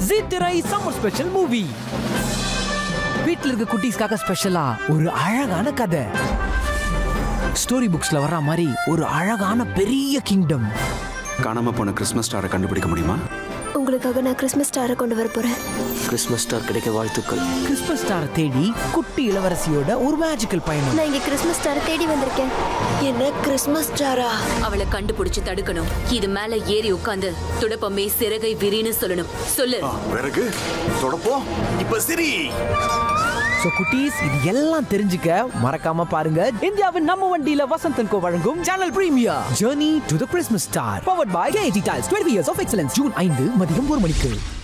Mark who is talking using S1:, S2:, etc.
S1: G திரை summer special movie வீட்ல இருக்க குட்டீஸ்க்காக ஸ்பெஷலா ஒரு அழகான கதை ஸ்டோரி புக்ஸ்ல வர்ற மாதிரி ஒரு அழகான பெரிய கிங்டம்
S2: காணாம போன கிறிஸ்மஸ் ஸ்டாரை கண்டுபிடிக்க முடியுமா
S3: உங்களுக்காக நான் கிறிஸ்மஸ் ஸ்டாரை கொண்டு வர போறேன்
S4: கிறிஸ்மஸ் ஸ்டார் கிடைக்க வாழ்த்துக்கள்
S1: கிறிஸ்மஸ் ஸ்டாரை தேடி குட்டி இளவரசியோட ஒரு மேஜிக்கல் பயணம்
S3: நான் இங்க கிறிஸ்மஸ் ஸ்டாரை தேடி வந்திருக்கேன் என்ன கிறிஸ்மஸ் ஸ்டாரா
S5: அவளை கண்டுபிடிச்சு தடுக்கணும் இது மேல ஏறி உட்கார்ந்து துடப்பமே சிறகை விரின்னு சொல்லணும் சொல்லு
S6: பிறகு தொடப்போம் இப்ப சரி
S1: சோ குட்டீஸ் இது எல்லாம் தெரிஞ்சுக்க மறக்காம பாருங்க இந்தியாவின் நம்ம வண்டியில வசந்தன் கோ வழங்கும் channel premiere journey to the Christmas star powered by KD tiles 12 years of excellence June ஐந்து மதியம் ஒரு மணிக்கு